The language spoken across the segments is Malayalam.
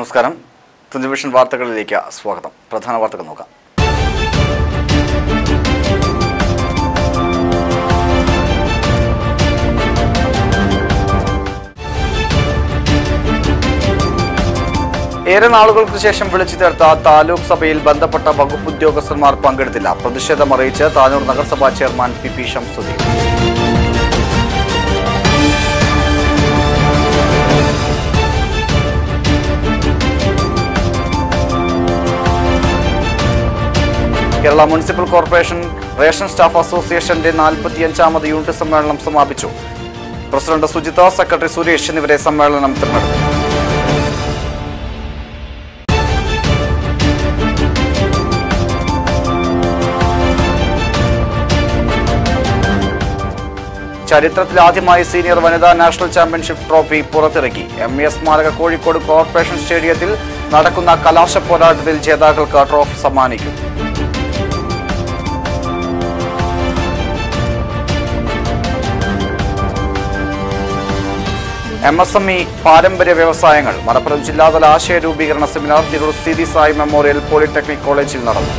നമസ്കാരം തുഞ്ചവിഷൻ വാർത്തകളിലേക്ക് സ്വാഗതം പ്രധാന വാർത്തകൾ നോക്കാം ഏറെ നാളുകൾക്ക് ശേഷം വിളിച്ചു ചേർത്ത താലൂക്ക് സഭയിൽ ബന്ധപ്പെട്ട വകുപ്പ് ഉദ്യോഗസ്ഥന്മാർ പങ്കെടുത്തില്ല പ്രതിഷേധമറിയിച്ച് താനൂർ നഗരസഭാ chairman P P Shamsuddin Kerala municipal corporation ration staff അസോസിയേഷന്റെ നാൽപ്പത്തിയഞ്ചാമത് യൂണിറ്റ് സമ്മേളനം സമാപിച്ചു പ്രസിഡന്റ് സുജിത സെക്രട്ടറി സുരേഷ് എന്നിവരെ സമ്മേളനം തിരഞ്ഞെടുത്തു ചരിത്രത്തിൽ ആദ്യമായി സീനിയർ വനിതാ നാഷണൽ ചാമ്പ്യൻഷിപ്പ് ട്രോഫി പുറത്തിറക്കി എം എ സ്മാരക കോഴിക്കോട് കോർപ്പറേഷൻ സ്റ്റേഡിയത്തിൽ നടക്കുന്ന കലാശ പോരാട്ടത്തിൽ ജേതാക്കൾക്ക് ട്രോഫി സമ്മാനിക്കും എം എസ് എം ഇ പാരമ്പര്യ വ്യവസായങ്ങൾ മലപ്പുറം ജില്ലാതല ആശയ രൂപീകരണ seminar Tirur Seethi Sahib memorial polytechnic കോളേജിൽ നടന്നു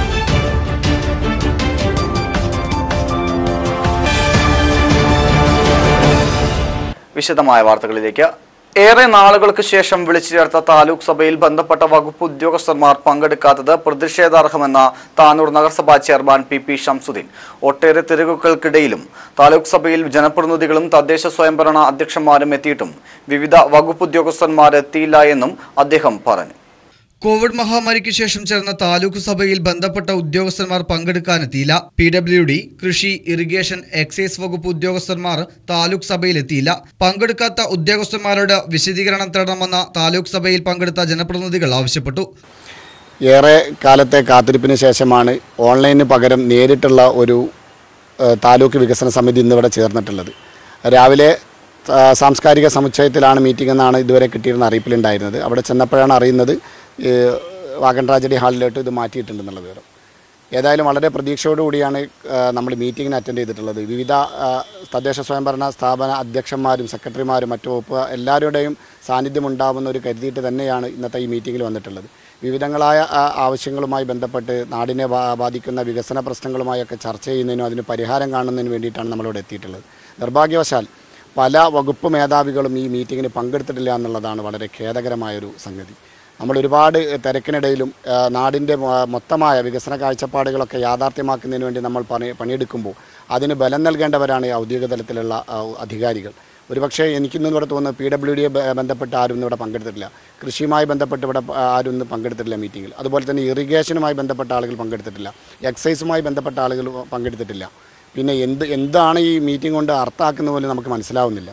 വിശദമായ വാർത്തകളിലേക്ക് ഏറെ നാളുകൾക്ക് ശേഷം വിളിച്ചു ചേർത്ത താലൂക്ക് സഭയിൽ ബന്ധപ്പെട്ട വകുപ്പ് ഉദ്യോഗസ്ഥന്മാർ പങ്കെടുക്കാത്തത് പ്രതിഷേധാർഹമെന്ന താനൂർ നഗരസഭാ ചെയർമാൻ പി പി ഷംസുദ്ദീൻ ഒട്ടേറെ തിരക്കുകൾക്കിടയിലും താലൂക്ക് സഭയിൽ ജനപ്രതിനിധികളും തദ്ദേശ സ്വയംഭരണ അധ്യക്ഷന്മാരും എത്തിയിട്ടും വിവിധ വകുപ്പ് ഉദ്യോഗസ്ഥന്മാർ എത്തിയില്ല എന്നും അദ്ദേഹം പറഞ്ഞു കോവിഡ് മഹാമാരിക്ക് ശേഷം ചേർന്ന താലൂക്ക് സഭയിൽ ബന്ധപ്പെട്ട ഉദ്യോഗസ്ഥന്മാർ പങ്കെടുക്കാനെത്തിയില്ല പി ഡബ്ല്യു ഡി കൃഷി ഇറിഗേഷൻ എക്സൈസ് വകുപ്പ് ഉദ്യോഗസ്ഥന്മാർ താലൂക്ക് സഭയിലെത്തിയില്ല പങ്കെടുക്കാത്ത ഉദ്യോഗസ്ഥന്മാരോട് വിശദീകരണം തേടണമെന്ന താലൂക്ക് സഭയിൽ പങ്കെടുത്ത ജനപ്രതിനിധികൾ ആവശ്യപ്പെട്ടു ഏറെ കാലത്തെ കാത്തിരിപ്പിന് ശേഷമാണ് ഓൺലൈനിന് പകരം നേരിട്ടുള്ള ഒരു ഏഹ്, താലൂക്ക് വികസന സമിതി ഇന്നിവിടെ ചേർന്നിട്ടുള്ളത് രാവിലെ ആ, സാംസ്കാരിക സമുച്ചയത്തിലാണ് മീറ്റിംഗ് എന്നാണ് ഇതുവരെ കിട്ടിയിരുന്ന അറിയിപ്പിലുണ്ടായിരുന്നത് അവിടെ ചെന്നപ്പോഴാണ് അറിയുന്നത് ഈ വാഗൺ ട്രാജഡി ഹാളിലോട്ട് ഇത് മാറ്റിയിട്ടുണ്ടെന്നുള്ള വിവരം ഏതായാലും വളരെ പ്രതീക്ഷയോടുകൂടിയാണ് ആ, നമ്മൾ മീറ്റിങ്ങിന് അറ്റൻഡ് ചെയ്തിട്ടുള്ളത് വിവിധ ആ, തദ്ദേശ സ്വയംഭരണ സ്ഥാപന അധ്യക്ഷന്മാരും സെക്രട്ടറിമാരും മറ്റു വകുപ്പ് എല്ലാവരുടെയും സാന്നിധ്യം ഉണ്ടാവുന്ന ഒരു കരുതിയിട്ട് തന്നെയാണ് ഇന്നത്തെ ഈ മീറ്റിങ്ങിൽ വന്നിട്ടുള്ളത് വിവിധങ്ങളായ ആ, ആവശ്യങ്ങളുമായി ബന്ധപ്പെട്ട് നാടിനെ ബാ- ബാധിക്കുന്ന വികസന പ്രശ്നങ്ങളുമായൊക്കെ ചർച്ച ചെയ്യുന്നതിനും അതിന് പരിഹാരം കാണുന്നതിന് വേണ്ടിയിട്ടാണ് നമ്മളിവിടെ എത്തിയിട്ടുള്ളത് നിർഭാഗ്യവശാൽ പല വകുപ്പ് മേധാവികളും ഈ മീറ്റിങ്ങിന് പങ്കെടുത്തിട്ടില്ല എന്നുള്ളതാണ് വളരെ ഖേദകരമായൊരു സംഗതി നമ്മൾ ഒരുപാട് തിരക്കിനിടയിലും ആ, നാടിൻ്റെ മൊ- മൊത്തമായ വികസന കാഴ്ചപ്പാടുകളൊക്കെ യാഥാർത്ഥ്യമാക്കുന്നതിന് വേണ്ടി നമ്മൾ പണി പണിയെടുക്കുമ്പോൾ അതിന് ബലം നൽകേണ്ടവരാണ് ഈ ഔദ്യോഗിക തലത്തിലുള്ള ആ, അധികാരികൾ ഒരുപക്ഷേ എനിക്കിന്നും ഇവിടെ തോന്നുന്നു പി ഡബ്ല്യു ഡിയെ ബന്ധപ്പെട്ട് ആരും ഇന്ന് ഇവിടെ പങ്കെടുത്തിട്ടില്ല കൃഷിയുമായി ബന്ധപ്പെട്ട് ഇവിടെ ആ, ആരും ഇന്ന് പങ്കെടുത്തിട്ടില്ല മീറ്റിങ്ങിൽ അതുപോലെ തന്നെ ഇറിഗേഷനുമായി ബന്ധപ്പെട്ട ആളുകൾ പങ്കെടുത്തിട്ടില്ല എക്സൈസുമായി ബന്ധപ്പെട്ട ആളുകൾ പങ്കെടുത്തിട്ടില്ല പിന്നെ എന്ത് എന്താണ് ഈ മീറ്റിംഗ് കൊണ്ട് അർത്ഥമാക്കുന്ന പോലും നമുക്ക് മനസ്സിലാവുന്നില്ല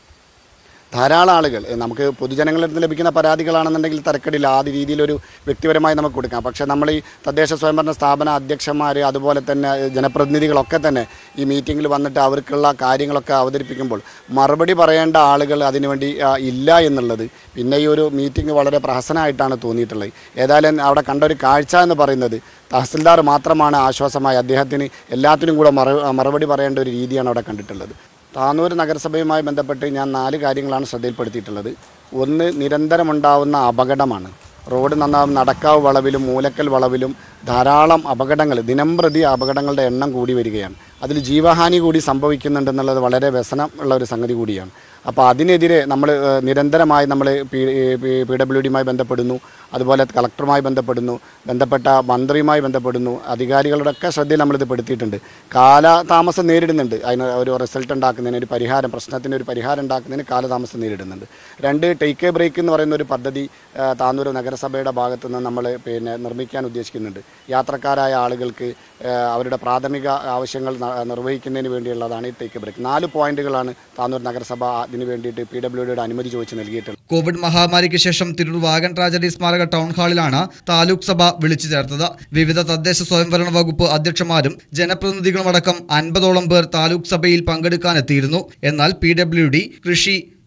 ധാരാളം ആളുകൾ എ, നമുക്ക് പൊതുജനങ്ങളിൽ നിന്ന് ലഭിക്കുന്ന പരാതികളാണെന്നുണ്ടെങ്കിൽ തരക്കടില്ല ആ രീതിയിലൊരു വ്യക്തിപരമായി നമുക്ക് കൊടുക്കാം പക്ഷേ നമ്മൾ ഈ തദ്ദേശ സ്വയംഭരണ സ്ഥാപന അധ്യക്ഷന്മാർ അതുപോലെ തന്നെ എ, ജനപ്രതിനിധികളൊക്കെ തന്നെ ഈ മീറ്റിങ്ങിൽ വന്നിട്ട് അവർക്കുള്ള കാര്യങ്ങളൊക്കെ അവതരിപ്പിക്കുമ്പോൾ മറുപടി പറയേണ്ട ആളുകൾ അതിനുവേണ്ടി ആ, ഇല്ല എന്നുള്ളത് പിന്നെ ഈ ഒരു മീറ്റിംഗ് വളരെ പ്രഹസനമായിട്ടാണ് തോന്നിയിട്ടുള്ളത് ഏതായാലും അവിടെ കണ്ട ഒരു കാഴ്ച എന്ന് പറയുന്നത് തഹസിൽദാർ മാത്രമാണ് ആശ്വാസമായി അദ്ദേഹത്തിന് എല്ലാത്തിനും കൂടെ മറു മറുപടി പറയേണ്ട ഒരു രീതിയാണ് അവിടെ കണ്ടിട്ടുള്ളത് താനൂർ നഗരസഭയുമായി ബന്ധപ്പെട്ട് ഞാൻ നാല് കാര്യങ്ങളാണ് ശ്രദ്ധയിൽപ്പെടുത്തിയിട്ടുള്ളത് ഒന്ന് നിരന്തരമുണ്ടാവുന്ന അപകടമാണ് റോഡ് നന്നാവും നടക്കാവ് വളവിലും മൂലക്കൽ വളവിലും ധാരാളം അപകടങ്ങൾ ദിനംപ്രതി അപകടങ്ങളുടെ എണ്ണം കൂടി വരികയാണ് അതിൽ ജീവഹാനി കൂടി സംഭവിക്കുന്നുണ്ടെന്നുള്ളത് വളരെ വ്യസനം ഉള്ള ഒരു സംഗതി കൂടിയാണ് അപ്പോൾ അതിനെതിരെ നമ്മൾ നിരന്തരമായി നമ്മൾ പി പി ഡബ്ല്യു ഡിയുമായി ബന്ധപ്പെടുന്നു അതുപോലെ കളക്ടറുമായി ബന്ധപ്പെടുന്നു ബന്ധപ്പെട്ട മന്ത്രിയുമായി ബന്ധപ്പെടുന്നു അധികാരികളുടെ ഒക്കെ ശ്രദ്ധയിൽ നമ്മളിത് പെടുത്തിയിട്ടുണ്ട് കാലതാമസം നേരിടുന്നുണ്ട് അതിന് ഒരു റിസൾട്ട് ഉണ്ടാക്കുന്നതിന് ഒരു പരിഹാരം പ്രശ്നത്തിന് ഒരു പരിഹാരം ഉണ്ടാക്കുന്നതിന് കാലതാമസം നേരിടുന്നുണ്ട് രണ്ട് ടേക്ക് എ ബ്രേക്ക് എന്ന് പറയുന്ന ഒരു പദ്ധതി ആ, താനൂർ നഗരസഭയുടെ ഭാഗത്തു നിന്ന് നമ്മൾ പിന്നെ നിർമ്മിക്കാൻ ഉദ്ദേശിക്കുന്നുണ്ട് യാത്രക്കാരായ ആളുകൾക്ക് ആ, അവരുടെ പ്രാഥമിക ആവശ്യങ്ങൾ ന- നിർവഹിക്കുന്നതിന് വേണ്ടിയുള്ളതാണ് ഈ ടേക്ക് എ ബ്രേക്ക് നാല് പോയിന്റുകളാണ് താനൂർ നഗരസഭ അതിന് വേണ്ടിയിട്ട് പി ഡബ്ല്യു ഡിയുടെ അനുമതി ചോദിച്ച് നൽകിയിട്ടുള്ളത് കോവിഡ് മഹാമാരിക്ക് ശേഷം തിരൂർ വാഗൺ ട്രാജഡി സ്മാരക ടൗൺ ഹാളിലാണ് താലൂക്ക് സഭ വിളിച്ചു ചേർത്തത് വിവിധ തദ്ദേശ സ്വയംഭരണ വകുപ്പ് അധ്യക്ഷന്മാരും ജനപ്രതിനിധികളുമടക്കം അൻപതോളം പേർ താലൂക്ക് സഭയിൽ പങ്കെടുക്കാനെത്തിയിരുന്നു എന്നാൽ പി ഡബ്ല്യു ഡി കൃഷി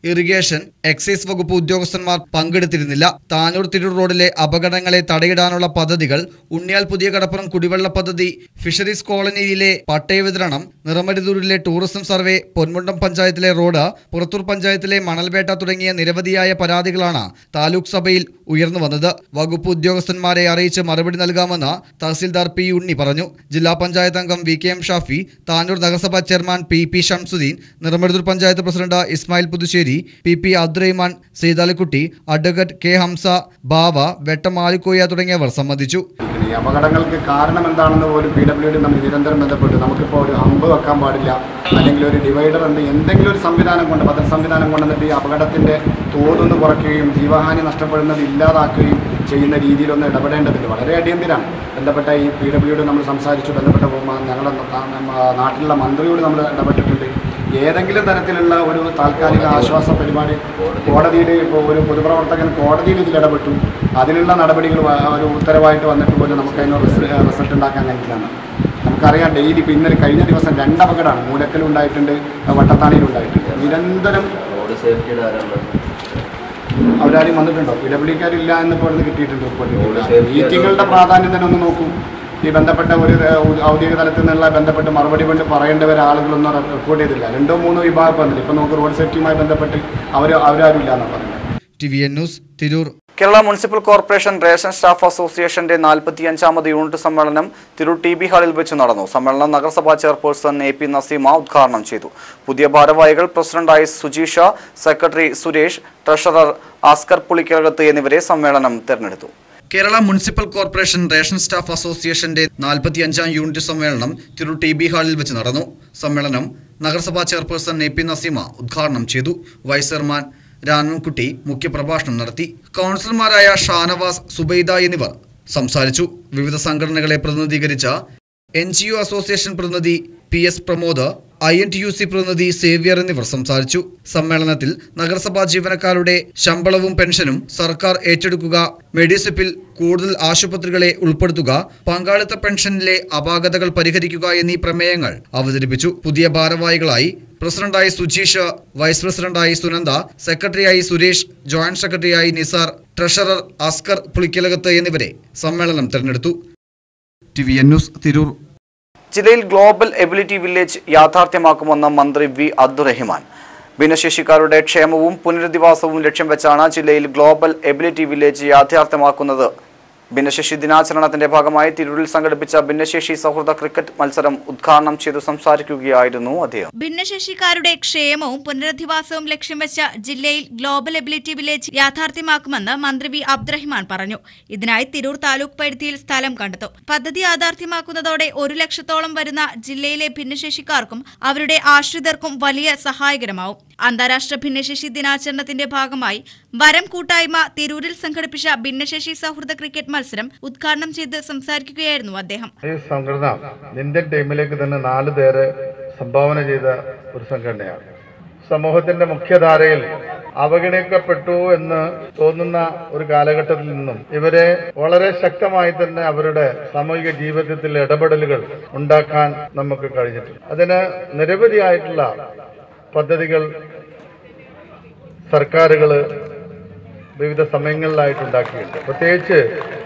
ഇറിഗേഷൻ എക്സൈസ് വകുപ്പ് ഉദ്യോഗസ്ഥന്മാർ പങ്കെടുത്തിരുന്നില്ല താനൂർ തിരൂർ റോഡിലെ അപകടങ്ങളെ തടയിടാനുള്ള പദ്ധതികൾ ഉണ്ണിയാൽ പുതിയ കടപ്പുറം കുടിവെള്ള പദ്ധതി ഫിഷറീസ് കോളനിയിലെ പട്ടയ വിതരണം നിറമരുതൂരിലെ ടൂറിസം സർവേ പൊന്മുണ്ടം പഞ്ചായത്തിലെ റോഡ് പുറത്തൂർ പഞ്ചായത്തിലെ മണൽവേട്ട തുടങ്ങിയ നിരവധിയായ പരാതികളാണ് താലൂക്ക് സഭയിൽ ഉയർന്നു വന്നത് വകുപ്പ് ഉദ്യോഗസ്ഥന്മാരെ അറിയിച്ച് മറുപടി നൽകാമെന്ന് തഹസിൽദാർ പി ഉണ്ണി പറഞ്ഞു ജില്ലാ പഞ്ചായത്ത് അംഗം V K M Shafi Tanur നഗരസഭാ chairman P P Shamsuddin Niramaruthur panchayat president Ismail Puthussery P P Abdurahiman Saithalikutty advocate K Hamsa Bava Vettam Alikoya തുടങ്ങിയവർ സംബന്ധിച്ചു ഈ അപകടങ്ങൾക്ക് കാരണം എന്താണെന്ന് പോലും പി ഡബ്ല്യു ഡി നമ്മൾ നിരന്തരം ബന്ധപ്പെട്ട് നമുക്കിപ്പോൾ ഒരു ഹമ്പ് വെക്കാൻ പാടില്ല അല്ലെങ്കിൽ ഒരു ഡിവൈഡർ എന്ത് എന്തെങ്കിലും ഒരു സംവിധാനം കൊണ്ട് ഭദ്ര സംവിധാനം കൊണ്ടുവന്നിട്ട് ഈ അപകടത്തിൻ്റെ തോതൊന്ന് കുറയ്ക്കുകയും ജീവഹാനി നഷ്ടപ്പെടുന്നത് ഇല്ലാതാക്കുകയും ചെയ്യുന്ന രീതിയിലൊന്ന് ഇടപെടേണ്ടതുണ്ട് വളരെ അടിയന്തിരാണ് ബന്ധപ്പെട്ട ഈ പി ഡബ്ല്യു ഡി നമ്മൾ സംസാരിച്ചു ബന്ധപ്പെട്ട ബഹുമാ- ഞങ്ങളുടെ നാ- നമ്മ- നാട്ടിലുള്ള മന്ത്രിയോട് നമ്മൾ ഇടപെട്ടിട്ടുണ്ട് ഏതെങ്കിലും തരത്തിലുള്ള ഒരു താൽക്കാലിക ആശ്വാസ പരിപാടി കോടതിയിൽ ഇപ്പോൾ ഒരു പൊതുപ്രവർത്തകൻ കോടതിയിൽ ഇതിൽ ഇടപെട്ടു അതിനുള്ള നടപടികൾ വ- ഒരു ഉത്തരവായിട്ട് വന്നിട്ട് പോലും നമുക്ക് അതിന് റിസൾട്ട് ഉണ്ടാക്കാൻ കഴിയില്ല നമുക്കറിയാം ഡെയിലി ഇപ്പോൾ ഇന്നലെ കഴിഞ്ഞ ദിവസം രണ്ട് അപകടമാണ് മൂലക്കലും ഉണ്ടായിട്ടുണ്ട് വട്ടത്താണിയിലും ഉണ്ടായിട്ടുണ്ട് നിരന്തരം റോഡ് സേഫ്റ്റിയുടെ ആരാണ് അവരാരും വന്നിട്ടുണ്ടോ പി ഡബ്ല്യുക്കാരില്ല എന്ന് ഇപ്പോൾ ഇവിടുന്ന് കിട്ടിയിട്ടുണ്ട് Road safety മീറ്റിങ്ങുകളുടെ പ്രാധാന്യം തന്നെ ഒന്ന് നോക്കൂ ഈ ബന്ധപ്പെട്ട ഒരു ഏഹ്, ഔ- ഔദ്യോഗിക തലത്തിൽ നിന്നുള്ള ബന്ധപ്പെട്ട് മറുപടി കൊണ്ട് പറയേണ്ടവർ ആളുകളൊന്നും റെ- റിപ്പോർട്ട് ചെയ്തില്ല രണ്ടോ മൂന്നോ വിഭാഗം വന്നില്ല ഇപ്പം നമുക്ക് റോഡ് സേഫ്റ്റിയുമായി ബന്ധപ്പെട്ട് അവർ അവരാരും ഇല്ല എന്നാണ് പറയുന്നത് T V N news Tirur Kerala municipal corporation ration staff അസോസിയേഷന്റെ നാൽപ്പത്തിയഞ്ചാമത് യൂണിറ്റ് സമ്മേളനം തിരൂർ ടി ബി ഹാളിൽ വെച്ച് നടന്നു സമ്മേളനം നഗരസഭാ ചെയർപേഴ്സൺ എ പി നസീമ ഉദ്ഘാടനം ചെയ്തു പുതിയ ഭാരവാഹികൾ പ്രസിഡന്റായി സുജീഷ സെക്രട്ടറി സുരേഷ് ട്രഷറർ ആസ്കർ പുളിക്കകത്ത് എന്നിവരെ സമ്മേളനം തെരഞ്ഞെടുത്തു Kerala municipal corporation ration staff അസോസിയേഷന്റെ നാൽപ്പത്തിയഞ്ചാം യൂണിറ്റ് സമ്മേളനം തിരൂർ ടി ബി ഹാളിൽ വെച്ച് നടന്നു സമ്മേളനം നഗരസഭാ ചെയർപേഴ്സൺ എ പി നസീമ ഉദ്ഘാടനം ചെയ്തു വൈസ് ചെയർമാൻ രാമൻകുട്ടി മുഖ്യപ്രഭാഷണം നടത്തി കൗൺസിലർമാരായ ഷാനവാസ് സുബൈദ എന്നിവർ സംസാരിച്ചു വിവിധ സംഘടനകളെ പ്രതിനിധീകരിച്ച എൻ ജി ഒ അസോസിയേഷൻ പ്രതിനിധി P S Pramod I N T U C പ്രതിനിധി സേവ്യർ എന്നിവർ സംസാരിച്ചു സമ്മേളനത്തിൽ നഗരസഭാ ജീവനക്കാരുടെ ശമ്പളവും പെൻഷനും സർക്കാർ ഏറ്റെടുക്കുക മെഡിസിപ്പിൽ കൂടുതൽ ആശുപത്രികളെ ഉൾപ്പെടുത്തുക പങ്കാളിത്ത പെൻഷനിലെ അപാകതകൾ പരിഹരിക്കുക എന്നീ പ്രമേയങ്ങൾ അവതരിപ്പിച്ചു പുതിയ ഭാരവാഹികളായി പ്രസിഡന്റായി സുജീഷ് വൈസ് പ്രസിഡന്റായി സുനന്ദ സെക്രട്ടറിയായി സുരേഷ് ജോയിന്റ് സെക്രട്ടറിയായി നിസാർ ട്രഷറർ അസ്കർ പുളിക്കലകത്ത് എന്നിവരെ സമ്മേളനം തെരഞ്ഞെടുത്തു T V N news Tirur ജില്ലയിൽ ഗ്ലോബൽ എബിലിറ്റി വില്ലേജ് യാഥാർത്ഥ്യമാക്കുമെന്ന് മന്ത്രി വി അബ്ദുറഹിമാൻ ഭിന്നശേഷിക്കാരുടെ ക്ഷേമവും പുനരധിവാസവും ലക്ഷ്യം വെച്ചാണ് ജില്ലയിൽ ഗ്ലോബൽ എബിലിറ്റി വില്ലേജ് യാഥാർത്ഥ്യമാക്കുന്നത് ഭിന്നശേഷി ദിനാചരണത്തിന്റെ ഭാഗമായി തിരൂരിൽ സംഘടിപ്പിച്ച ഭിന്നശേഷി സൗഹൃദ ക്രിക്കറ്റ് മത്സരം ഉദ്ഘാടനം ചെയ്തു സംസാരിക്കുകയായിരുന്നു അദ്ദേഹം ഭിന്നശേഷിക്കാരുടെ ക്ഷേമവും പുനരധിവാസവും ലക്ഷ്യം വെച്ച ജില്ലയിൽ ഗ്ലോബൽ എബിലിറ്റി വില്ലേജ് യാഥാർത്ഥ്യമാക്കുമെന്ന് മന്ത്രി വി അബ്ദുറഹിമാൻ പറഞ്ഞു ഇതിനായി തിരൂർ താലൂക്ക് പരിധിയിൽ സ്ഥലം കണ്ടെത്തും പദ്ധതി യാഥാർത്ഥ്യമാക്കുന്നതോടെ ഒരു ലക്ഷത്തോളം വരുന്ന ജില്ലയിലെ ഭിന്നശേഷിക്കാർക്കും അവരുടെ ആശ്രിതർക്കും വലിയ സഹായകരമാവും അന്താരാഷ്ട്ര ഭിന്നശേഷി ദിനാചരണത്തിന്റെ ഭാഗമായി വരം കൂട്ടായ്മ തിരൂരിൽ സംഘടിപ്പിച്ച ഭിന്നശേഷി സൗഹൃദ ക്രിക്കറ്റ് മത്സരം ഉദ്ഘാടനം ചെയ്ത് സംസാരിക്കുകയായിരുന്നു അദ്ദേഹം ഈ സംഘടന ഇന്ത്യൻ ടീമിലേക്ക് തന്നെ നാല് പേര് സംഭാവന ചെയ്ത ഒരു സംഘടനയാണ് സമൂഹത്തിന്റെ മുഖ്യധാരയിൽ അവഗണിക്കപ്പെട്ടു എന്ന് തോന്നുന്ന ഒരു കാലഘട്ടത്തിൽ നിന്നും ഇവരെ വളരെ ശക്തമായി തന്നെ അവരുടെ സാമൂഹിക ജീവിതത്തിൽ ഇടപെടലുകൾ ഉണ്ടാക്കാൻ നമുക്ക് കഴിഞ്ഞിട്ടുണ്ട് അതിന് നിരവധിയായിട്ടുള്ള പദ്ധതികൾ സർക്കാരുകൾ വിവിധ സമയങ്ങളിലായിട്ട് ഉണ്ടാക്കിയിട്ടുണ്ട് പ്രത്യേകിച്ച്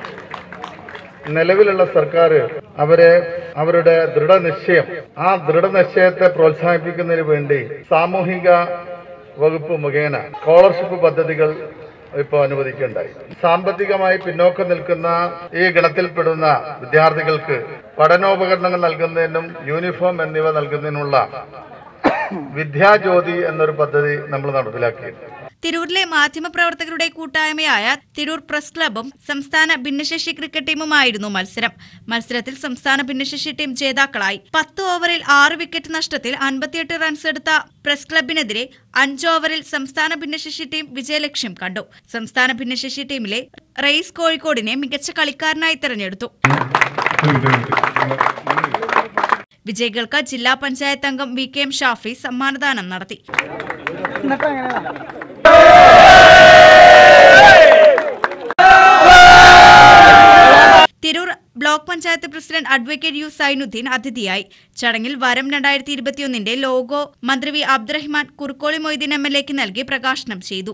നിലവിലുള്ള സർക്കാർ അവരെ അവരുടെ ദൃഢനിശ്ചയം ആ ദൃഢനിശ്ചയത്തെ പ്രോത്സാഹിപ്പിക്കുന്നതിന് വേണ്ടി സാമൂഹിക വകുപ്പ് മുഖേന സ്കോളർഷിപ്പ് പദ്ധതികൾ ഇപ്പോൾ അനുവദിക്കുകയുണ്ടായി സാമ്പത്തികമായി പിന്നോക്കം നിൽക്കുന്ന ഈ ഗണത്തിൽപ്പെടുന്ന വിദ്യാർത്ഥികൾക്ക് പഠനോപകരണങ്ങൾ നൽകുന്നതിനും യൂണിഫോം എന്നിവ നൽകുന്നതിനുള്ള വിദ്യാജ്യോതി എന്നൊരു പദ്ധതി നമ്മൾ നടപ്പിലാക്കിയിട്ടുണ്ട് തിരൂരിലെ മാധ്യമപ്രവർത്തകരുടെ കൂട്ടായ്മയായ തിരൂർ പ്രസ് ക്ലബും സംസ്ഥാന ഭിന്നശേഷി ക്രിക്കറ്റ് ടീമുമായിരുന്നു മത്സരം മത്സരത്തിൽ സംസ്ഥാന ഭിന്നശേഷി ടീം ജേതാക്കളായി പത്ത് ഓവറിൽ ആറ് വിക്കറ്റ് നഷ്ടത്തിൽ അൻപത്തിയെട്ട് റൺസ് എടുത്ത പ്രസ് ക്ലബിനെതിരെ അഞ്ച് ഓവറിൽ സംസ്ഥാന ഭിന്നശേഷി ടീം വിജയലക്ഷ്യം കണ്ടു സംസ്ഥാന ഭിന്നശേഷി ടീമിലെ റെയ്സ് കോഴിക്കോടിനെ മികച്ച കളിക്കാരനായി തെരഞ്ഞെടുത്തു വിജയികൾക്ക് ജില്ലാ പഞ്ചായത്ത് അംഗം വി കെ എം ഷാഫി സമ്മാനദാനം നടത്തി Tirur block block panchayat president advocate U Zainuddin അതിഥിയായി ചടങ്ങിൽ വരം രണ്ടായിരത്തി ഇരുപത്തിയൊന്നിന്റെ ലോഗോ മന്ത്രി V Abdurahiman Kurukkoli Moideen M L എക്ക് നൽകി പ്രകാശനം ചെയ്തു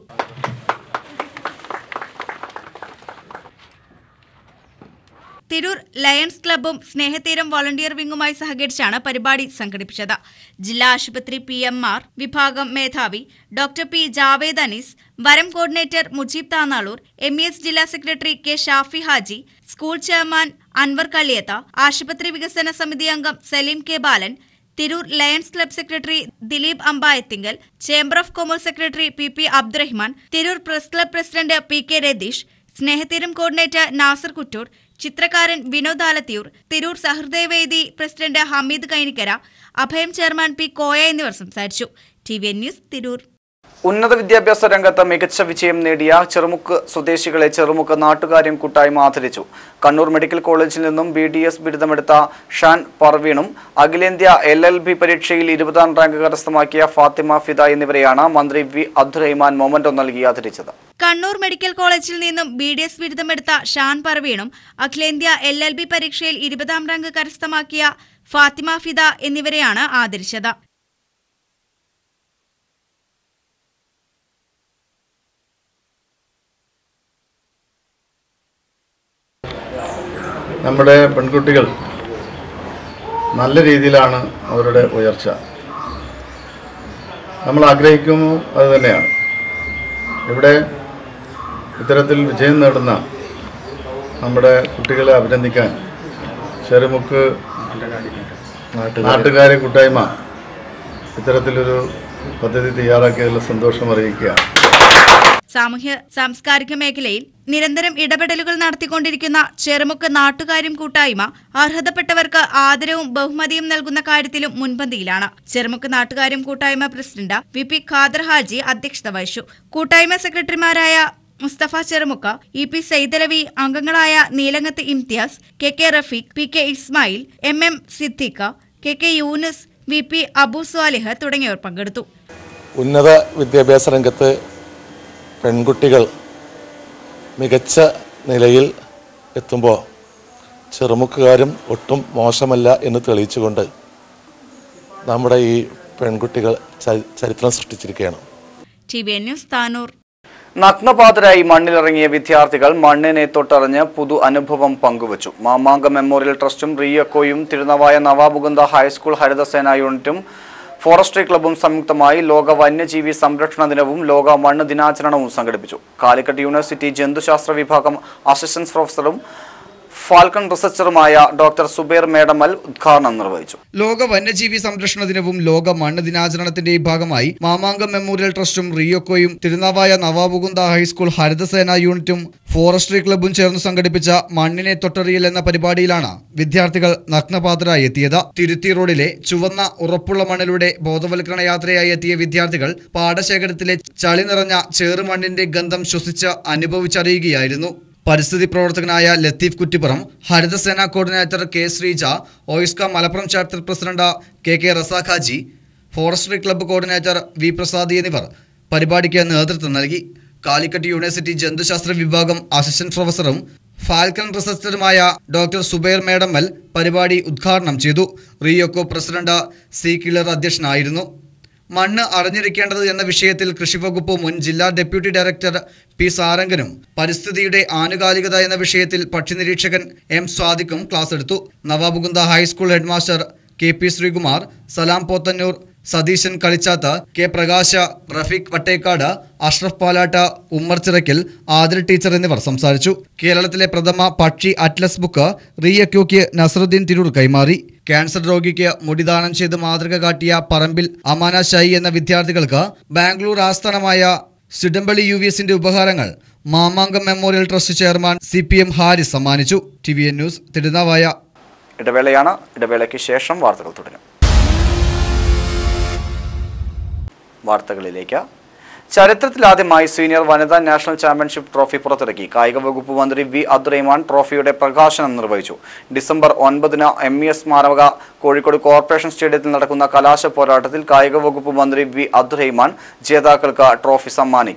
തിരൂർ ലയൺസ് ക്ലബ്ബും സ്നേഹതീരം വോളണ്ടിയർ വിംഗുമായി സഹകരിച്ചാണ് പരിപാടി സംഘടിപ്പിച്ചത് ജില്ലാ ആശുപത്രി പി എം ആർ വിഭാഗം മേധാവി doctor P Javed Anees Varam coordinator Mujeeb Thannalur M S ജില്ലാ secretary K Shafi Haji school chairman Anwar Kaliyath ആശുപത്രി വികസന സമിതി അംഗം Saleem K Balan Tirur lions club secretary Dileep Ambayathingal chamber of commerce secretary P P Abdurahman Tirur press club president P K Ratheesh Snehatheeram coordinator Nasar Kuttur ചിത്രകാരൻ Vinod Alathiyur Tirur Sahrudayavedi president Hameed Kainikkara Abhayam chairman P Koya എന്നിവർ സംസാരിച്ചു T V N news Tirur ഉന്നത വിദ്യാഭ്യാസ രംഗത്ത് മികച്ച വിജയം നേടിയ ചെറുമുക്ക് സ്വദേശികളെ ചെറുമുക്ക് നാട്ടുകാര്യം കൂട്ടായ്മ ആദരിച്ചു കണ്ണൂർ മെഡിക്കൽ കോളേജിൽ നിന്നും ബി ഡി എസ് ബിരുദമെടുത്ത ഷാൻ പർവീണും അഖിലേന്ത്യാ എൽ എൽ ബി പരീക്ഷയിൽ ഇരുപതാം റാങ്ക് കരസ്ഥമാക്കിയ ഫാത്തിമ ഫിദ എന്നിവരെയാണ് മന്ത്രി വി അബ്ദുറഹിമാൻ മൊമന്റോ നൽകി ആദരിച്ചത് കണ്ണൂർ മെഡിക്കൽ കോളേജിൽ നിന്നും ബി ഡി എസ് ബിരുദമെടുത്ത ഷാൻ പർവീണും അഖിലേന്ത്യാ എൽ എൽ ബി പരീക്ഷയിൽ ഇരുപതാം റാങ്ക് കരസ്ഥമാക്കിയ ഫാത്തിമ ഫിദ എന്നിവരെയാണ് ആദരിച്ചത് നമ്മുടെ പെൺകുട്ടികൾ നല്ല രീതിയിലാണ് അവരുടെ ഉയർച്ച നമ്മൾ ആഗ്രഹിക്കുന്നു അത് തന്നെയാണ് ഇവിടെ ഇത്തരത്തിൽ വിജയം നേടുന്ന നമ്മുടെ കുട്ടികളെ അഭിനന്ദിക്കാൻ ചെറുമുക്ക് നാട്ടുകാരെ കൂട്ടായ്മ ഇത്തരത്തിലൊരു പദ്ധതി തയ്യാറാക്കിയതിൽ സന്തോഷം അറിയിക്കുകയാണ് സാമൂഹ്യ സാംസ്കാരിക മേഖലയിൽ നിരന്തരം ഇടപെടലുകൾ നടത്തിക്കൊണ്ടിരിക്കുന്ന ചെറുമുക്ക് നാട്ടുകാര്യം കൂട്ടായ്മ അർഹതപ്പെട്ടവർക്ക് ആദരവും ബഹുമതിയും നൽകുന്ന കാര്യത്തിലും മുൻപന്തിയിലാണ് ചെറുമുക്ക് നാട്ടുകാര്യം കൂട്ടായ്മ president V P Khader Haji അധ്യക്ഷത വഹിച്ചു കൂട്ടായ്മ സെക്രട്ടറിമാരായ മുസ്തഫ ചെറുമുക്ക ഇ പി സൈദലവി അംഗങ്ങളായ Neelangath Imthiyas K K Rafeeq P K Ismail M M Siddique K K Yunus V P Abu Swalih തുടങ്ങിയവർ പങ്കെടുത്തു ഉന്നത വിദ്യാഭ്യാസ രംഗത്ത് പെൺകുട്ടികൾ മികച്ച നിലയിൽ എത്തുമ്പോൾ ചെറുമുക്കുകാരും ഒട്ടും മോശമല്ല എന്ന് തെളിയിച്ചുകൊണ്ട് നമ്മുടെ ഈ പെൺകുട്ടികൾ ചരി- ചരിത്രം സൃഷ്ടിച്ചിരിക്കുകയാണ് T V N news Tanur നഗ്നപാതരായി മണ്ണിലിറങ്ങിയ വിദ്യാർത്ഥികൾ മണ്ണിനെ തൊട്ടറിഞ്ഞ് പുതു അനുഭവം പങ്കുവച്ചു മാമാങ്ക മെമ്മോറിയൽ ട്രസ്റ്റും റീയക്കോയും തിരുനവായ നവാബുഗന്ത ഹൈസ്കൂൾ ഹരിതസേന യൂണിറ്റും ഫോറസ്ട്രി ക്ലബ്ബും സംയുക്തമായി ലോക വന്യജീവി സംരക്ഷണ ദിനവും ലോക മണ്ണ് ദിനാചരണവും സംഘടിപ്പിച്ചു കാലിക്കറ്റ് യൂണിവേഴ്സിറ്റി ജന്തുശാസ്ത്ര വിഭാഗം അസിസ്റ്റന്റ് പ്രൊഫസറും ഫാൽക്കൺ റിസർച്ചറുമായ ഡോക്ടർ സുബേർ മേഡമൽ ഉദ്ഘാടനം നിർവഹിച്ചു ലോക വന്യജീവി സംരക്ഷണ ദിനവും ലോക മണ്ണ് ദിനാചരണത്തിന്റെയും ഭാഗമായി മാമാങ്കം മെമ്മോറിയൽ ട്രസ്റ്റും റിയോക്കോയും തിരുനാവായ നവാബുകുന്ദ ഹൈസ്കൂൾ ഹരിതസേന യൂണിറ്റും ഫോറസ്ട്രി ക്ലബ്ബും ചേർന്ന് സംഘടിപ്പിച്ച മണ്ണിനെ തൊട്ടറിയൽ എന്ന പരിപാടിയിലാണ് വിദ്യാർത്ഥികൾ നഗ്നപാതരായി എത്തിയത് തിരുത്തി റോഡിലെ ചുവന്ന ഉറപ്പുള്ള മണ്ണിലൂടെ ബോധവൽക്കരണ യാത്രയായി എത്തിയ വിദ്യാർത്ഥികൾ പാടശേഖരത്തിലെ ചളി നിറഞ്ഞ ചേറുമണ്ണിന്റെ ഗന്ധം ശ്വസിച്ച് അനുഭവിച്ചറിയുകയായിരുന്നു പരിസ്ഥിതി പ്രവർത്തകനായ ലത്തീഫ് കുറ്റിപ്പുറം ഹരിതസേന coordinator K Sreeja OISCA Malappuram chapter president K K Razak Haji forestry club coordinator V Prasad എന്നിവർ പരിപാടിക്ക് നേതൃത്വം നൽകി കാലിക്കറ്റ് യൂണിവേഴ്സിറ്റി ജന്തുശാസ്ത്ര വിഭാഗം അസിസ്റ്റന്റ് പ്രൊഫസറും ഫാൽക്കൺ റിസർച്ചറുമായ ഡോക്ടർ സുബൈർ മേഡമ്മൽ പരിപാടി ഉദ്ഘാടനം ചെയ്തു റിയോക്കോ പ്രസിഡന്റ് സി കിളർ അധ്യക്ഷനായിരുന്നു മണ്ണ് അറിഞ്ഞിരിക്കേണ്ടത് എന്ന വിഷയത്തിൽ കൃഷിവകുപ്പ് മുൻ ജില്ലാ ഡെപ്യൂട്ടി ഡയറക്ടർ പി സാരംഗനും പരിസ്ഥിതിയുടെ ആനുകാലികത എന്ന വിഷയത്തിൽ പക്ഷി നിരീക്ഷകൻ എം സ്വാദിക്കും ക്ലാസ് എടുത്തു നവാബുകുന്ദ high school headmaster K P Sreekumar Salam Pothannur Satheesan കളിച്ചാത്ത കെ പ്രകാശ റഫീഖ് വട്ടേക്കാട് അഷ്റഫ് പാലാട്ട ഉമ്മർ ചിറക്കൽ ആതിര ടീച്ചർ എന്നിവർ സംസാരിച്ചു കേരളത്തിലെ പ്രഥമ പക്ഷി അറ്റ്ലസ് ബുക്ക് റിയക്യൂക്ക് നസറുദ്ദീൻ തിരൂർ കൈമാറി ക്യാൻസർ രോഗിക്ക് മുടിദാനം ചെയ്ത് മാതൃക കാട്ടിയ പറമ്പിൽ അമാന ഷായി എന്ന വിദ്യാർത്ഥികൾക്ക് ബാംഗ്ലൂർ ആസ്ഥാനമായ സിഡംബളി യു വി എസിന്റെ ഉപഹാരങ്ങൾ Mamankam memorial trust chairman C P M Haris സമ്മാനിച്ചു T V N news Tirunavaya ഇടവേളയാണ് ഇടവേളയ്ക്ക് ശേഷം വാർത്തകൾ തുടരും വാർത്തകളിലേക്ക് ചരിത്രത്തിലാദ്യമായി സീനിയർ വനിതാ നാഷണൽ ചാമ്പ്യൻഷിപ്പ് ട്രോഫി പുറത്തിറക്കി കായിക വകുപ്പ് മന്ത്രി വി അബ്ദുറഹിമാൻ ട്രോഫിയുടെ പ്രകാശനം നിർവഹിച്ചു ഡിസംബർ ഒൻപതിന് എം ഇ എസ് സ്മാരക കോഴിക്കോട് കോർപ്പറേഷൻ സ്റ്റേഡിയത്തിൽ നടക്കുന്ന കലാശ പോരാട്ടത്തിൽ കായിക വകുപ്പ് മന്ത്രി വി അബ്ദുറഹിമാൻ ജേതാക്കൾക്ക് ട്രോഫി സമ്മാനിക്കും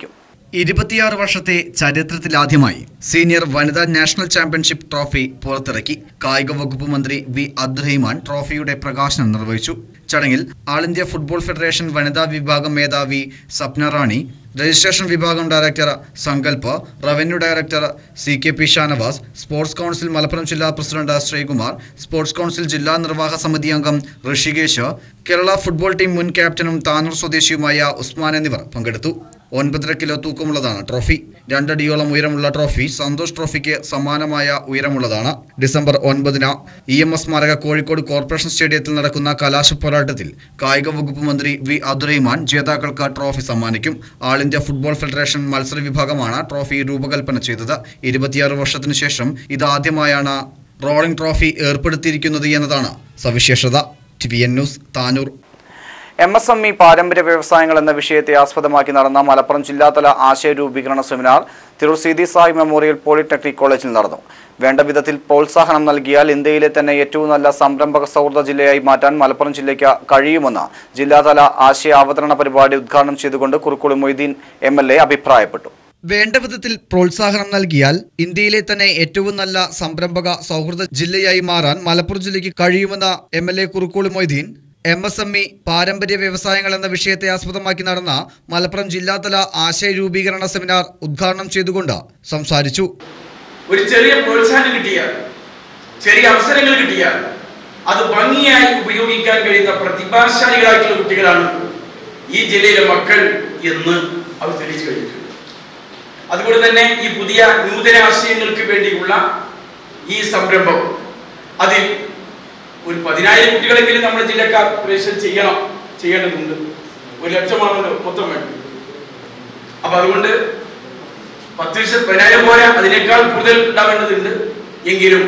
ഇരുപത്തിയാറ് വർഷത്തെ ചരിത്രത്തിലാദ്യമായി സീനിയർ വനിതാ നാഷണൽ ചാമ്പ്യൻഷിപ്പ് ട്രോഫി പുറത്തിറക്കി കായിക വകുപ്പ് മന്ത്രി വി അബ്ദുറഹിമാൻ ട്രോഫിയുടെ പ്രകാശനം നിർവഹിച്ചു ചടങ്ങിൽ ആൾ ഇന്ത്യ ഫുട്ബോൾ ഫെഡറേഷൻ വനിതാ വിഭാഗം മേധാവി സപ്ന റാണി രജിസ്ട്രേഷൻ വിഭാഗം director Sankalp revenue director C K P Shanavas sports council Malappuram ജില്ലാ പ്രസിഡന്റ് ശ്രീകുമാർ സ്പോർട്സ് കൗൺസിൽ ജില്ലാ നിർവാഹക സമിതി അംഗം ഋഷികേശ് കേരള ഫുട്ബോൾ ടീം മുൻ ക്യാപ്റ്റനും താനൂർ സ്വദേശിയുമായ ഉസ്മാൻ എന്നിവർ പങ്കെടുത്തു ഒൻപതര കിലോ തൂക്കമുള്ളതാണ് ട്രോഫി രണ്ടടിയോളം ഉയരമുള്ള ട്രോഫി സന്തോഷ് ട്രോഫിക്ക് സമാനമായ ഉയരമുള്ളതാണ് ഡിസംബർ ഒൻപതിന് ഇ എം എസ് സ്മാരക കോഴിക്കോട് കോർപ്പറേഷൻ സ്റ്റേഡിയത്തിൽ നടക്കുന്ന കലാശ പോരാട്ടത്തിൽ കായിക വകുപ്പ് മന്ത്രി വി അബ്ദുറഹിമാൻ ജേതാക്കൾക്ക് ട്രോഫി സമ്മാനിക്കും ആൾ ഇന്ത്യ ഫുട്ബോൾ ഫെഡറേഷൻ മത്സര വിഭാഗമാണ് ട്രോഫി രൂപകൽപ്പന ചെയ്തത് ഇരുപത്തിയാറ് വർഷത്തിനു ശേഷം ഇതാദ്യമായാണ് റോളിംഗ് ട്രോഫി ഏർപ്പെടുത്തിയിരിക്കുന്നത് എന്നതാണ് സവിശേഷത T V N news Tanur M S M E പാരമ്പര്യ വ്യവസായങ്ങൾ എന്ന വിഷയത്തെ ആസ്പദമാക്കി നടന്ന മലപ്പുറം ജില്ലാതല ആശയ രൂപീകരണ seminar Tirur Seethi Sahib memorial polytechnic കോളേജിൽ നടന്നു വേണ്ട വിധത്തിൽ പ്രോത്സാഹനം നൽകിയാൽ ഇന്ത്യയിലെ തന്നെ ഏറ്റവും നല്ല സംരംഭക സൗഹൃദ ജില്ലയായി മാറ്റാൻ മലപ്പുറം ജില്ലയ്ക്ക് കഴിയുമെന്ന് ജില്ലാതല ആശയ അവതരണ പരിപാടി ഉദ്ഘാടനം ചെയ്തുകൊണ്ട് Kurukkoli Moideen M L A അഭിപ്രായപ്പെട്ടു വേണ്ട വിധത്തിൽ പ്രോത്സാഹനം നൽകിയാൽ ഇന്ത്യയിലെ തന്നെ ഏറ്റവും നല്ല സംരംഭക സൗഹൃദ ജില്ലയായി മാറാൻ മലപ്പുറം ജില്ലയ്ക്ക് കഴിയുമെന്ന M L A Kurukkoli Moideen M S M E പാരമ്പര്യ വ്യവസായങ്ങൾ എന്ന വിഷയത്തെ ആസ്പദമാക്കി നടന്ന മലപ്പുറം ജില്ലാതല ആശയ രൂപീകരണ സെമിനാർ ഉദ്ഘാടനം ചെയ്തുകൊണ്ട് സംസാരിച്ചു ഒരു ചെറിയ പ്രോത്സാഹനം കിട്ടിയാൽ ചെറിയ അവസരങ്ങൾ കിട്ടിയാൽ അത് ഭംഗിയായി ഉപയോഗിക്കാൻ കഴിയുന്ന പ്രതിഭാശാലികളായിട്ടുള്ള കുട്ടികളാണ് ഈ ജില്ലയിലെ മക്കൾ എന്ന് അവർ തെളിയിച്ചു കഴിഞ്ഞിട്ടുണ്ട് അതുകൊണ്ട് തന്നെ ഈ പുതിയ നൂതന ആശയങ്ങൾക്ക് വേണ്ടിയുള്ള ഈ സംരംഭം അതിൽ ഒരു പതിനായിരം കുട്ടികളെങ്കിലും നമ്മുടെ ജില്ലക്കാർ പ്രവേശനം ചെയ്യണം ചെയ്യേണ്ടതുണ്ട് ഒരു ലക്ഷമാണല്ലോ മൊത്തം വേണ്ടത് അപ്പൊ അതുകൊണ്ട് പത്ത് ലക്ഷം പതിനായിരം പോരാ അതിനേക്കാൾ കൂടുതൽ ഉണ്ടാവേണ്ടതുണ്ട് എങ്കിലും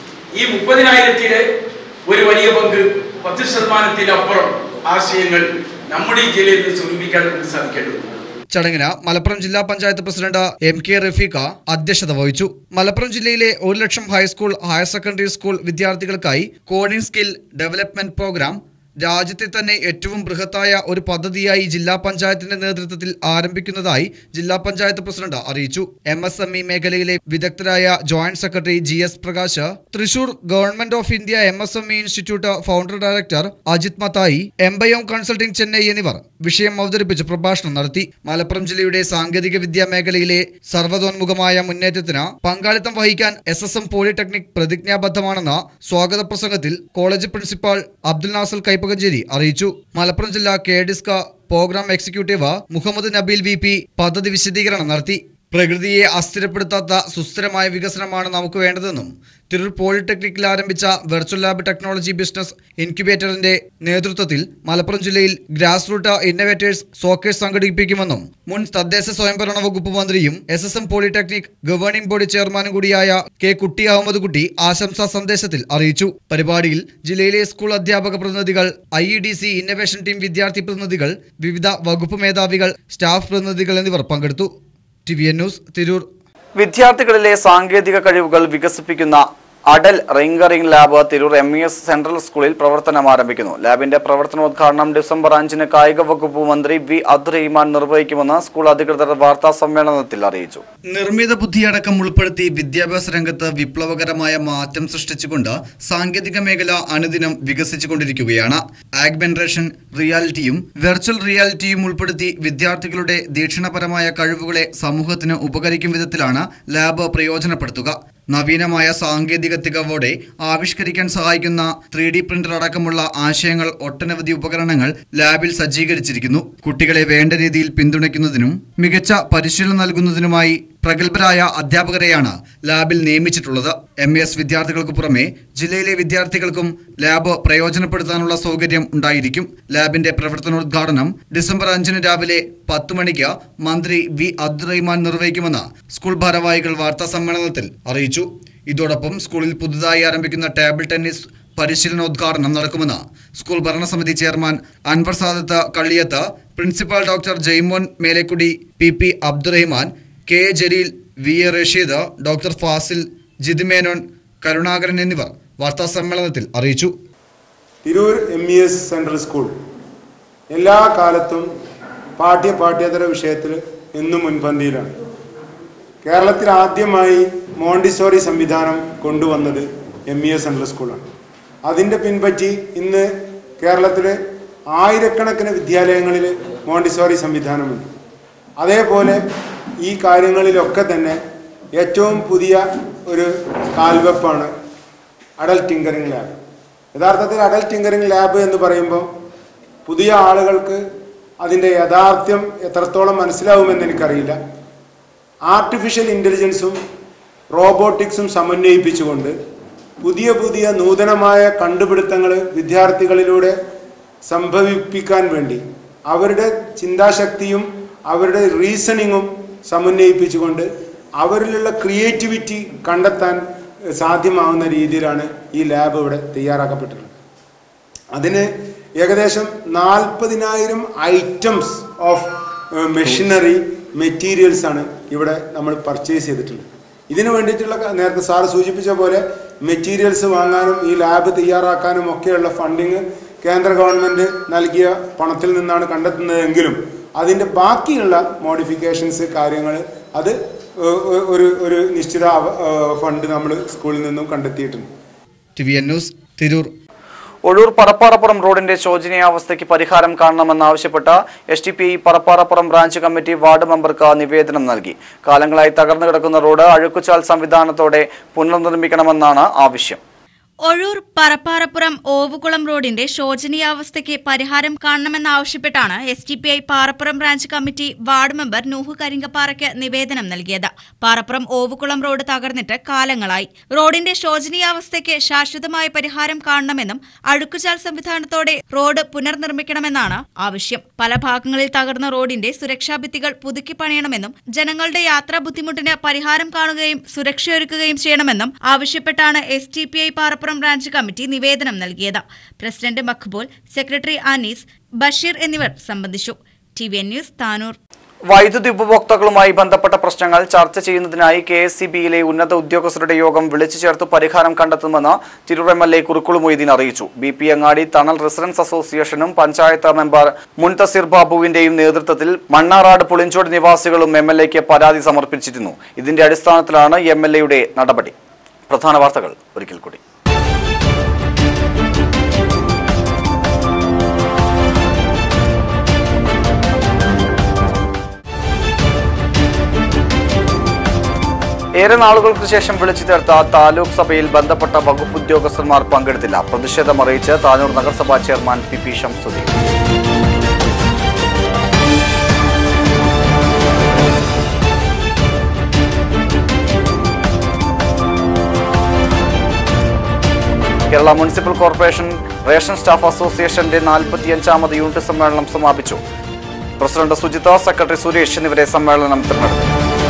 ഈ മുപ്പതിനായിരത്തിലെ ഒരു വലിയ പങ്ക് പത്ത് ശതമാനത്തിലപ്പുറം ആശയങ്ങൾ നമ്മുടെ ഈ ജില്ലയിൽ നിന്ന് സ്വരൂപിക്കാൻ നമുക്ക് സാധിക്കേണ്ടതുണ്ട് ചടങ്ങിന് മലപ്പുറം ജില്ലാ panchayat president M K Rafeeqa അധ്യക്ഷത വഹിച്ചു മലപ്പുറം ജില്ലയിലെ ഒരു ലക്ഷം ഹൈസ്കൂൾ ഹയർ സെക്കൻഡറി സ്കൂൾ വിദ്യാർത്ഥികൾക്കായി കോഡിംഗ് സ്കിൽ ഡെവലപ്മെന്റ് പ്രോഗ്രാം രാജ്യത്തെ തന്നെ ഏറ്റവും ബൃഹത്തായ ഒരു പദ്ധതിയായി ജില്ലാ പഞ്ചായത്തിന്റെ നേതൃത്വത്തിൽ ആരംഭിക്കുന്നതായി ജില്ലാ പഞ്ചായത്ത് പ്രസിഡന്റ് അറിയിച്ചു എം എസ് എം ഇ മേഖലയിലെ വിദഗ്ധരായ joint secretary G S Prakash Thrissur government of India M S M E institute founder director Ajith Mathai എംബയോം കൺസൾട്ടിംഗ് ചെന്നൈ എന്നിവർ വിഷയം അവതരിപ്പിച്ച് പ്രഭാഷണം നടത്തി മലപ്പുറം ജില്ലയുടെ സാങ്കേതിക വിദ്യാ മേഖലയിലെ സർവ്വതോന്മുഖമായ മുന്നേറ്റത്തിന് പങ്കാളിത്തം വഹിക്കാൻ എസ് എസ് എം പോളിടെക്നിക് പ്രതിജ്ഞാബദ്ധമാണെന്ന സ്വാഗത പ്രസംഗത്തിൽ കോളേജ് പ്രിൻസിപ്പാൾ അബ്ദുൽ നാസർ കൈപ്പകഞ്ചേരി അറിയിച്ചു മലപ്പുറം ജില്ലാ K DISC program executive Muhammad Nabeel V P പദ്ധതി വിശദീകരണം നടത്തി പ്രകൃതിയെ അസ്ഥിരപ്പെടുത്താത്ത സുസ്ഥിരമായ വികസനമാണ് നമുക്ക് വേണ്ടതെന്നും തിരൂർ പോളിടെക്നിക്കിൽ ആരംഭിച്ച വെർച്വൽ ലാബ് ടെക്നോളജി ബിസിനസ് ഇൻക്യുബേറ്ററിന്റെ നേതൃത്വത്തിൽ മലപ്പുറം ജില്ലയിൽ ഗ്രാസ് റൂട്ട് ഇന്നവേറ്റേഴ്സ് സോക്കേഴ്സ് സംഘടിപ്പിക്കുമെന്നും മുൻ തദ്ദേശ സ്വയംഭരണ വകുപ്പ് മന്ത്രിയും S S M polytechnic governing board ചെയർമാനും കൂടിയായ കെ കുട്ടി അഹമ്മദ് കുട്ടി ആശംസാ സന്ദേശത്തിൽ അറിയിച്ചു പരിപാടിയിൽ ജില്ലയിലെ സ്കൂൾ അധ്യാപക പ്രതിനിധികൾ I E D C innovation team വിദ്യാർത്ഥി പ്രതിനിധികൾ വിവിധ വകുപ്പ് മേധാവികൾ സ്റ്റാഫ് പ്രതിനിധികൾ എന്നിവർ പങ്കെടുത്തു T V N news Tirur വിദ്യാർത്ഥികളിലെ സാങ്കേതിക കഴിവുകൾ വികസിപ്പിക്കുന്ന Atal tinkering lab Tirur M E S central സ്കൂളിൽ പ്രവർത്തനം ആരംഭിക്കുന്നു ലാബിന്റെ പ്രവർത്തനോദ്ഘാടനം ഡിസംബർ അഞ്ചിന് കായിക വകുപ്പ് മന്ത്രി വി അബ്ദുറഹിമാൻ നിർവഹിക്കുമെന്ന് സ്കൂൾ അധികൃതർ വാർത്താ സമ്മേളനത്തിൽ അറിയിച്ചു നിർമ്മിത ബുദ്ധിയടക്കം ഉൾപ്പെടുത്തി വിദ്യാഭ്യാസ രംഗത്ത് വിപ്ലവകരമായ മാറ്റം സൃഷ്ടിച്ചുകൊണ്ട് സാങ്കേതിക മേഖല അനുദിനം വികസിച്ചുകൊണ്ടിരിക്കുകയാണ് ആഗ്മെന്റേഷൻ റിയാലിറ്റിയും വെർച്വൽ റിയാലിറ്റിയും ഉൾപ്പെടുത്തി വിദ്യാർത്ഥികളുടെ ദീക്ഷണപരമായ കഴിവുകളെ സമൂഹത്തിന് ഉപകരിക്കും വിധത്തിലാണ് ലാബ് പ്രയോജനപ്പെടുത്തുക നവീനമായ സാങ്കേതിക തികവോടെ ആവിഷ്കരിക്കാൻ സഹായിക്കുന്ന ത്രീ ഡി പ്രിന്റർ അടക്കമുള്ള ആശയങ്ങൾ ഒട്ടനവധി ഉപകരണങ്ങൾ ലാബിൽ സജ്ജീകരിച്ചിരിക്കുന്നു കുട്ടികളെ വേണ്ട രീതിയിൽ പിന്തുണയ്ക്കുന്നതിനും മികച്ച പരിശീലനം നൽകുന്നതിനുമായി പ്രഗത്ഭരായ അധ്യാപകരെയാണ് ലാബിൽ നിയമിച്ചിട്ടുള്ളത് എം എസ് വിദ്യാർത്ഥികൾക്ക് പുറമെ ജില്ലയിലെ വിദ്യാർത്ഥികൾക്കും ലാബ് പ്രയോജനപ്പെടുത്താനുള്ള സൗകര്യം ഉണ്ടായിരിക്കും ലാബിന്റെ പ്രവർത്തനോദ്ഘാടനം ഡിസംബർ അഞ്ചിന് രാവിലെ പത്ത് മണിക്ക് മന്ത്രി വി അബ്ദുറഹിമാൻ നിർവഹിക്കുമെന്ന് സ്കൂൾ ഭാരവാഹികൾ വാർത്താ സമ്മേളനത്തിൽ അറിയിച്ചു ഇതോടൊപ്പം സ്കൂളിൽ പുതുതായി ആരംഭിക്കുന്ന ടേബിൾ ടെന്നീസ് പരിശീലനോദ്ഘാടനം നടക്കുമെന്ന് സ്കൂൾ ഭരണസമിതി chairman Anwar Sadath Kalliyath principal doctor Jaimon Melekkudi P P Abdurahiman K A Jaleel V A Rasheed doctor Fasil ജിതിമേനോൻ കരുണാകരൻ എന്നിവർ വാർത്താ സമ്മേളനത്തിൽ അറിയിച്ചു Tirur M E S central school എല്ലാ കാലത്തും പാഠ്യ പാഠ്യേതര വിഷയത്തിൽ എന്നും മുൻപന്തിയിലാണ് കേരളത്തിൽ ആദ്യമായി മോണ്ടിസോറി സംവിധാനം കൊണ്ടുവന്നത് എം ഇ എസ് സെൻട്രൽ സ്കൂളാണ് അതിൻ്റെ പിൻപറ്റി ഇന്ന് കേരളത്തിലെ ആയിരക്കണക്കിന് വിദ്യാലയങ്ങളിൽ മോണ്ടിസോറി സംവിധാനമുണ്ട് അതേപോലെ ഈ കാര്യങ്ങളിലൊക്കെ തന്നെ ഏറ്റവും പുതിയ ഒരു കാൽവെപ്പാണ് അഡൽ ടിങ്കറിംഗ് ലാബ് യഥാർത്ഥത്തിൽ അഡൽ ടിങ്കറിംഗ് ലാബ് എന്ന് പറയുമ്പോൾ പുതിയ ആളുകൾക്ക് അതിൻ്റെ യഥാർത്ഥ്യം എത്രത്തോളം മനസ്സിലാവുമെന്ന് എനിക്കറിയില്ല ആർട്ടിഫിഷ്യൽ ഇൻ്റലിജൻസും റോബോട്ടിക്സും സമന്വയിപ്പിച്ചുകൊണ്ട് പുതിയ പുതിയ നൂതനമായ കണ്ടുപിടുത്തങ്ങൾ വിദ്യാർത്ഥികളിലൂടെ സംഭവിപ്പിക്കാൻ വേണ്ടി അവരുടെ ചിന്താശക്തിയും അവരുടെ റീസണിങ്ങും സമന്വയിപ്പിച്ചുകൊണ്ട് അവരിലുള്ള ക്രിയേറ്റിവിറ്റി കണ്ടെത്താൻ സാധ്യമാവുന്ന രീതിയിലാണ് ഈ ലാബ് ഇവിടെ തയ്യാറാക്കപ്പെട്ടിട്ടുള്ളത് അതിന് ഏകദേശം നാൽപ്പതിനായിരം ഐറ്റംസ് ഓഫ് മെഷീനറി മെറ്റീരിയൽസ് ആണ് ഇവിടെ നമ്മൾ പർച്ചേസ് ചെയ്തിട്ടുള്ളത് ഇതിനു വേണ്ടിയിട്ടുള്ള ക- നേരത്തെ സാറ് സൂചിപ്പിച്ച പോലെ മെറ്റീരിയൽസ് വാങ്ങാനും ഈ ലാബ് തയ്യാറാക്കാനും ഒക്കെയുള്ള ഫണ്ടിങ് കേന്ദ്ര ഗവൺമെൻറ് നൽകിയ പണത്തിൽ നിന്നാണ് കണ്ടെത്തുന്നതെങ്കിലും അതിൻ്റെ ബാക്കിയുള്ള മോഡിഫിക്കേഷൻസ് കാര്യങ്ങൾ അത് ഏഹ്, ഏഹ്, ഒരു ഒരു നിശ്ചിത അവ- ഏഹ്, ഫണ്ട് നമ്മൾ സ്കൂളിൽ നിന്നും കണ്ടെത്തിയിട്ടുണ്ട് T V N news Tirur Ozhur Parapparappuram റോഡിന്റെ ശോചനീയാവസ്ഥയ്ക്ക് പരിഹാരം കാണണമെന്നാവശ്യപ്പെട്ട് S T P I Parapparappuram branch committee ward മെമ്പർക്ക് നിവേദനം നൽകി കാലങ്ങളായി തകർന്നു കിടക്കുന്ന റോഡ് അഴുക്കുചാൽ സംവിധാനത്തോടെ പുനർനിർമ്മിക്കണമെന്നാണ് ആവശ്യം ഒഴൂർ പറപ്പാറപ്പുറം ഓവുകുളം റോഡിന്റെ ശോചനീയാവസ്ഥയ്ക്ക് പരിഹാരം കാണണമെന്നാവശ്യപ്പെട്ടാണ് S T P I Parappuram branch committee ward member Nooh കരിങ്കപ്പാറയ്ക്ക് നിവേദനം നൽകിയത് പാറപ്പുറം ഓവുകുളം റോഡ് തകർന്നിട്ട് കാലങ്ങളായി റോഡിന്റെ ശോചനീയാവസ്ഥയ്ക്ക് ശാശ്വതമായ പരിഹാരം കാണണമെന്നും അഴുക്കുചാൽ സംവിധാനത്തോടെ റോഡ് പുനർനിർമ്മിക്കണമെന്നാണ് ആവശ്യം പല ഭാഗങ്ങളിൽ തകർന്ന റോഡിന്റെ സുരക്ഷാ ഭിത്തികൾ പുതുക്കി പണിയണമെന്നും ജനങ്ങളുടെ യാത്രാ ബുദ്ധിമുട്ടിന് പരിഹാരം കാണുകയും സുരക്ഷയൊരുക്കുകയും ചെയ്യണമെന്നും ആവശ്യപ്പെട്ടാണ് S T P I Parappuram branch committee നിവേദനം നൽകിയത് പ്രസിഡന്റ് മഖ്ബൂൽ സെക്രട്ടറി അനീസ് ബഷീർ എന്നിവർ സംബന്ധിച്ചു T V N news Tanur വൈദ്യുതി ഉപഭോക്താക്കളുമായി ബന്ധപ്പെട്ട പ്രശ്നങ്ങൾ ചർച്ച ചെയ്യുന്നതിനായി കെ എസ് സി ബിയിലെ ഉന്നത ഉദ്യോഗസ്ഥരുടെ യോഗം വിളിച്ചു ചേർത്ത് പരിഹാരം കണ്ടെത്തുമെന്ന് Tirur M L A Kurukkoli Moideen അറിയിച്ചു ബി പി അങ്ങാടി തണൽ റെസിഡൻസ് അസോസിയേഷനും പഞ്ചായത്ത് മെമ്പർ മുൻതസിർ ബാബുവിന്റെയും നേതൃത്വത്തിൽ മണ്ണാറാട് പുളിഞ്ചോട് നിവാസികളും എം എൽ എക്ക് പരാതി സമർപ്പിച്ചിരുന്നു ഇതിന്റെ അടിസ്ഥാനത്തിലാണ് എം എൽ എയുടെ നടപടി പ്രധാന വാർത്തകൾ ഒരിക്കൽ കൂടി ഏറെ നാളുകൾക്ക് ശേഷം വിളിച്ചു ചേർത്ത താലൂക്ക് സഭയിൽ ബന്ധപ്പെട്ട വകുപ്പ് ഉദ്യോഗസ്ഥന്മാർ പങ്കെടുത്തില്ല പ്രതിഷേധമറിയിച്ച് താനൂർ നഗരസഭാ chairman P P Shamsuddin Kerala municipal corporation ration staff അസോസിയേഷന്റെ നാൽപ്പത്തിയഞ്ചാമത് യൂണിറ്റ് സമ്മേളനം സമാപിച്ചു പ്രസിഡന്റ് സുജിത സെക്രട്ടറി സുരേഷ് എന്നിവരെ സമ്മേളനം തിരഞ്ഞെടുത്തു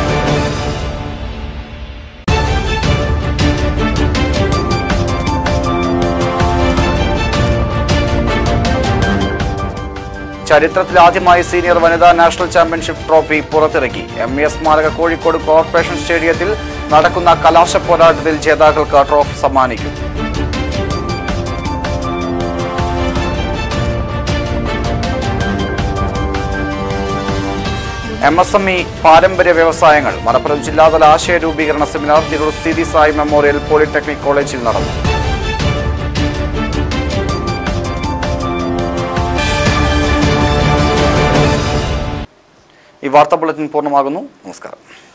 ചരിത്രത്തിൽ ആദ്യമായി സീനിയർ വനിതാ നാഷണൽ ചാമ്പ്യൻഷിപ്പ് ട്രോഫി പുറത്തിറക്കി എം എസ് സ്മാരക കോഴിക്കോട് കോർപ്പറേഷൻ സ്റ്റേഡിയത്തിൽ നടക്കുന്ന കലാശ പോരാട്ടത്തിൽ ജേതാക്കൾക്ക് ട്രോഫി സമ്മാനിക്കും എം എസ് എം ഇ പാരമ്പര്യ വ്യവസായങ്ങൾ മലപ്പുറം ജില്ലാതല ആശയ രൂപീകരണ സെമിനാർ തിരൂർ സ്ഥിതി സായി മെമ്മോറിയൽ പോളിടെക്നിക് കോളേജിൽ നടന്നു ഈ വാർത്താ ബുള്ളറ്റിൻ പൂർണ്ണമാകുന്നു നമസ്കാരം